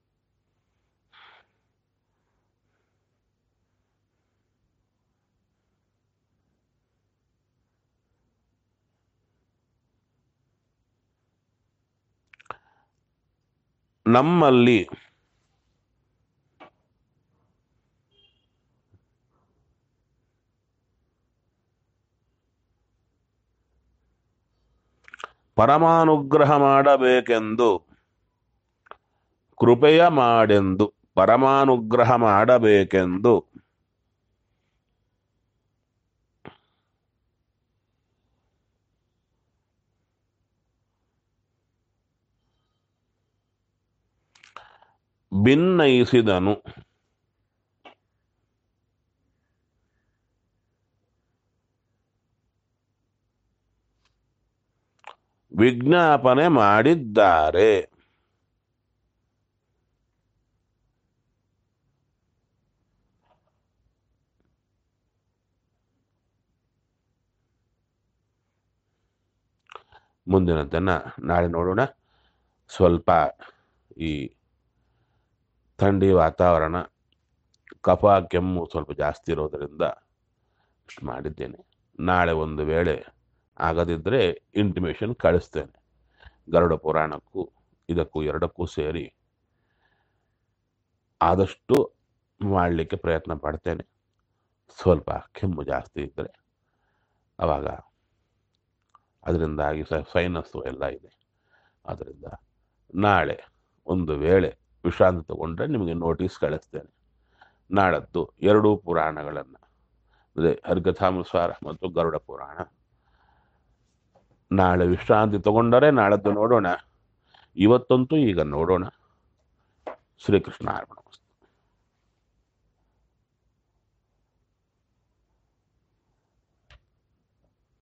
ನಮ್ಮಲ್ಲಿ ಪರಮಾನುಗ್ರಹ ಮಾಡಬೇಕೆಂದು ಕೃಪೆಯ ಮಾಡೆಂದು ಪರಮಾನುಗ್ರಹ ಮಾಡಬೇಕೆಂದು ಭಿನ್ನಯಿಸಿದನು ವಿಜ್ಞಾಪನೆ ಮಾಡಿದ್ದಾರೆ ಮುಂದಿನದನ್ನ ನಾಳೆ ನೋಡೋಣ ಸ್ವಲ್ಪ ಈ ಥಂಡಿ ವಾತಾವರಣ ಕಫ ಕೆಮ್ಮು ಸ್ವಲ್ಪ ಜಾಸ್ತಿ ಇರೋದರಿಂದ ಇಷ್ಟು ಮಾಡಿದ್ದೇನೆ ನಾಳೆ ಒಂದು ವೇಳೆ ಆಗದಿದ್ದರೆ ಇಂಟಿಮೇಷನ್ ಕಳಿಸ್ತೇನೆ ಗರುಡ ಪುರಾಣಕ್ಕೂ ಇದಕ್ಕೂ ಎರಡಕ್ಕೂ ಸೇರಿ ಆದಷ್ಟು ಮಾಡಲಿಕ್ಕೆ ಪ್ರಯತ್ನ ಪಡ್ತೇನೆ ಸ್ವಲ್ಪ ಕೆಮ್ಮು ಜಾಸ್ತಿ ಇದ್ದರೆ ಆವಾಗ ಅದರಿಂದಾಗಿ ಸ ಸೈನಸ್ಸು ಎಲ್ಲ ಇದೆ ಆದ್ದರಿಂದ ನಾಳೆ ಒಂದು ವೇಳೆ ವಿಶ್ರಾಂತಿ ತಗೊಂಡ್ರೆ ನಿಮಗೆ ನೋಟಿಸ್ ಕಳಿಸ್ತೇನೆ ನಾಳದ್ದು ಎರಡೂ ಪುರಾಣಗಳನ್ನು ಅದೇ ಹರಿಕಥಾನುಸಾರ ಮತ್ತು ಗರುಡ ಪುರಾಣ ನಾಳೆ ವಿಶ್ರಾಂತಿ ತಗೊಂಡರೆ ನಾಳದ್ದು ನೋಡೋಣ ಇವತ್ತಂತೂ ಈಗ ನೋಡೋಣ ಶ್ರೀಕೃಷ್ಣ ಅರ್ಪಣ